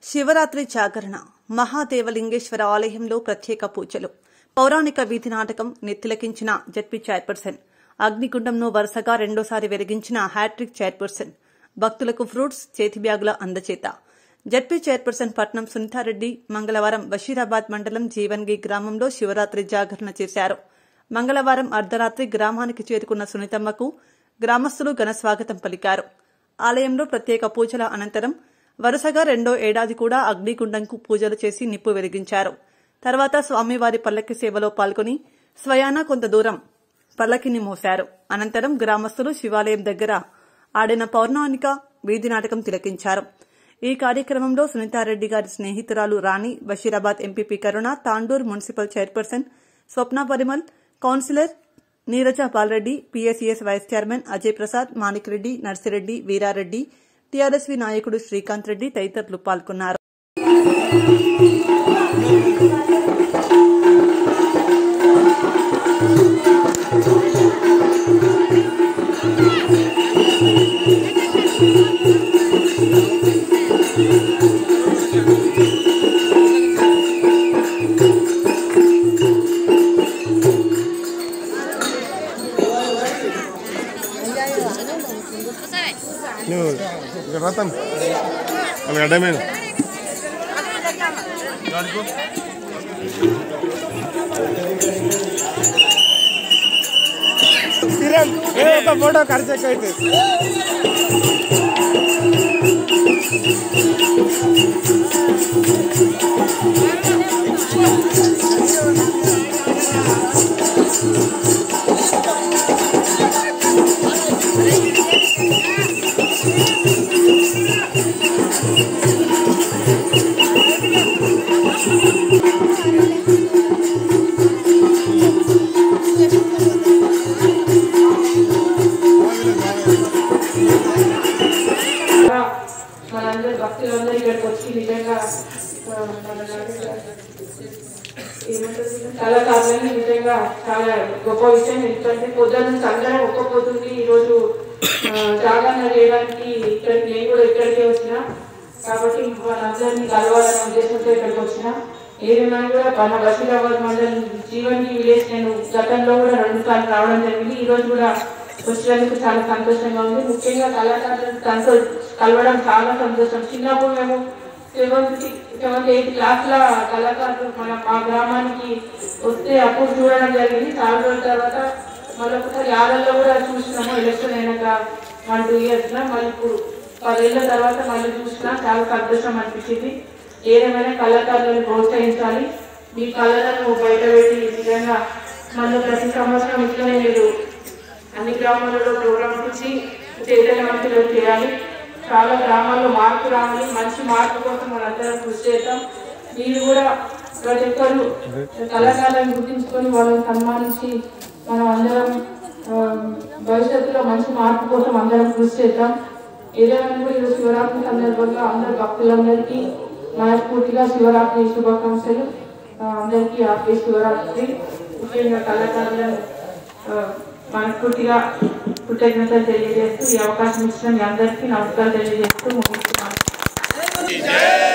శివరాత్రి జాగరణ మహాదేవలింగేశ్వర ఆలయంలో ప్రత్యేక పూజలు పౌరాణిక వీధి నాటకం నెత్తిలకించిన జడ్పీ చైర్పర్సన్ అగ్నిగుండంను వరుసగా రెండోసారి వెలిగించిన హ్యాట్రిక్ చైర్పర్సన్ భక్తులకు ఫ్రూట్స్ చేతి బ్యాగుల అందచేత జడ్పీ చైర్పర్సన్ పట్నం సునీతారెడ్డి మంగళవారం బషీరాబాద్ మండలం జీవన్గి గ్రామంలో శివరాత్రి జాగరణ చేశారు మంగళవారం అర్ధరాత్రి గ్రామానికి చేరుకున్న సునీతమ్మకు గ్రామస్తులు ఘన స్వాగతం పలికారు ఆలయంలో ప్రత్యేక పూజల అనంతరం వరుసగా రెండో ఏడాది కూడా అగ్నిగుండంకు పూజలు చేసి నిప్పు వెలిగించారు తర్వాత స్వామివారి పల్లకి సేవలో పాల్గొని స్వయాన కొంత దూరం పల్లకిని మోశారు అనంతరం గ్రామస్తులు శివాలయం దగ్గర ఆడిన పౌర్ణానిక వీధి నాటకం తిలకించారు ఈ కార్యక్రమంలో సునీతారెడ్డి గారి స్నేహితురాలు Rani Basheerabad MPP Karuna Tandur municipal chairperson Swapna Parimal councillor Neeraja Bala Reddy PSES vice chairman Ajay Prasad Manik Reddy Narsi Reddy Veera Reddy TRSV నాయకుడు శ్రీకాంత్ రెడ్డి తదితరులు పాల్గొన్నారు నువ్వు ఇక్కడ రాతాను వాళ్ళకి అడ్డమైన ఫోటో ఖర్చు ఎక్కువ అవుతుంది మనందరూ భక్తులందరూ ఇక్కడికి వచ్చి నిజంగా ఆ, మన ఏమంటారు కళాకారులని నిజంగా చాలా గొప్ప విషయం ఎందుకంటే పొద్దున్న నుంచి అందరం ఒక్క పొద్దుంది ఈరోజు ఆ, జాగరణ చేయడానికి ఇక్కడికి నేను కూడా ఇక్కడికే వచ్చిన కాబట్టి మనందరినీ కలవాలనే ఉద్దేశంతో ఇక్కడికి వచ్చిన ఏదైనా కూడా మన బషీరాబాద్ మండలం జీవన్కి విలేజ్ నేను గతంలో కూడా రెండు సార్లు రావడం జరిగింది ఈ రోజు కూడా వచ్చినందుకు చాలా సంతోషంగా ఉంది ముఖ్యంగా కళాకారులను సంతో కలవడం చాలా సంతోషం చిన్నప్పుడు మేము సెవెంత్ సెవెంత్ ఎయిత్ క్లాస్ ల కళాకారులు మన మా గ్రామానికి వస్తే అప్పుడు చూడడం జరిగింది చాలా రోజుల తర్వాత మళ్ళీ ఒకసారి ఆడల్లో కూడా చూసినాము ఎలక్షన్ అయినాక వన్ టూ ఇయర్స్ లో మళ్ళీ ఇప్పుడు పదేళ్ల తర్వాత మళ్ళీ చూసినా చాలా సంతోషం అనిపించింది ఏదేమైనా కళాకారులను ప్రోత్సహించాలి మీ కళలను బయటపెట్టి నిజంగా మళ్ళీ ప్రతి సంవత్సరం ఇట్లనే మీరు అన్ని గ్రామాలలో ప్రోగ్రామ్స్ ఇచ్చి చైతన్యవంతులు చేయాలి చాలా గ్రామాల్లో మార్పు రావాలి మంచి మార్పు కోసం మనందరం కృషి చేద్దాం మీరు కూడా ప్రతి ఒక్కరు కళాకారులను గుర్తించుకొని వాళ్ళని సన్మానించి మనం అందరం ఆ, భవిష్యత్తులో మంచి మార్పు కోసం అందరం కృషి చేద్దాం ఏదైనా కూడా ఈరోజు శివరాత్రి సందర్భంగా అందరు భక్తులందరికీ మనస్ఫూర్తిగా శివరాత్రి శుభాకాంక్షలు ఆ, అందరికీ హ్యాపీ శివరాత్రి ముఖ్యంగా కళాకారులను ఆ, మనస్ఫూర్తిగా కృతజ్ఞతలు తెలియజేస్తూ ఈ అవకాశం ఇచ్చిన మీ అందరికీ నమస్కారం తెలియజేస్తూ ముగిస్తున్నాను జై